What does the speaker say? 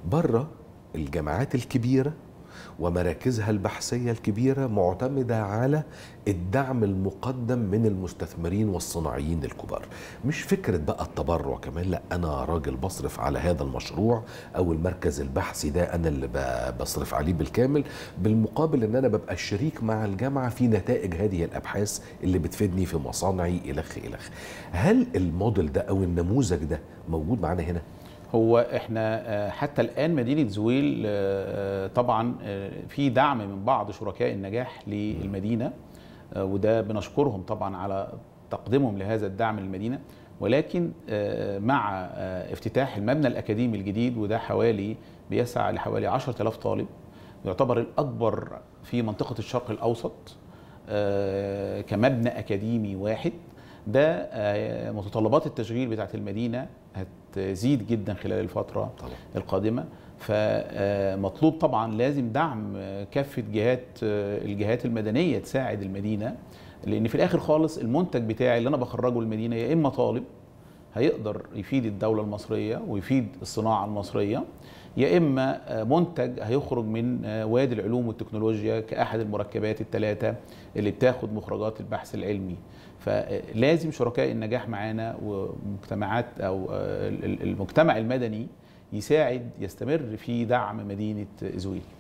بره الجامعات الكبيره ومراكزها البحثيه الكبيره معتمده على الدعم المقدم من المستثمرين والصناعيين الكبار مش فكره بقى التبرع كمان لا انا راجل بصرف على هذا المشروع او المركز البحثي ده انا اللي ب- بصرف عليه بالكامل بالمقابل ان انا ببقى شريك مع الجامعه في نتائج هذه الابحاث اللي بتفيدني في مصانعي الخ الخ هل الموديل ده او النموذج ده موجود معانا هنا هو احنا آه، حتى الان مدينه زويل آه، طبعا آه، في دعم من بعض شركاء النجاح للمدينه آه، وده بنشكرهم طبعا على تقديمهم لهذا الدعم للمدينه ولكن آه، مع آه، افتتاح المبنى الاكاديمي الجديد وده حوالي بيسع لحوالي 10000 طالب يعتبر الاكبر في منطقه الشرق الاوسط آه، كمبنى اكاديمي واحد ده آه، متطلبات التشغيل بتاعت المدينه هتزيد جدا خلال الفتره طبعا القادمه فمطلوب طبعا لازم دعم آه، كافه جهات آه، الجهات المدنيه تساعد المدينه لان في الاخر خالص المنتج بتاعي اللي انا بخرجه المدينه يا اما طالب هيقدر يفيد الدوله المصريه ويفيد الصناعه المصريه يا اما آه، منتج هيخرج من آه، وادي العلوم والتكنولوجيا كاحد المركبات الثلاثه اللي بتاخد مخرجات البحث العلمي فلازم شركاء النجاح معانا ومجتمعات او آه، ال- ال- المجتمع المدني يساعد يستمر في دعم مدينه زويل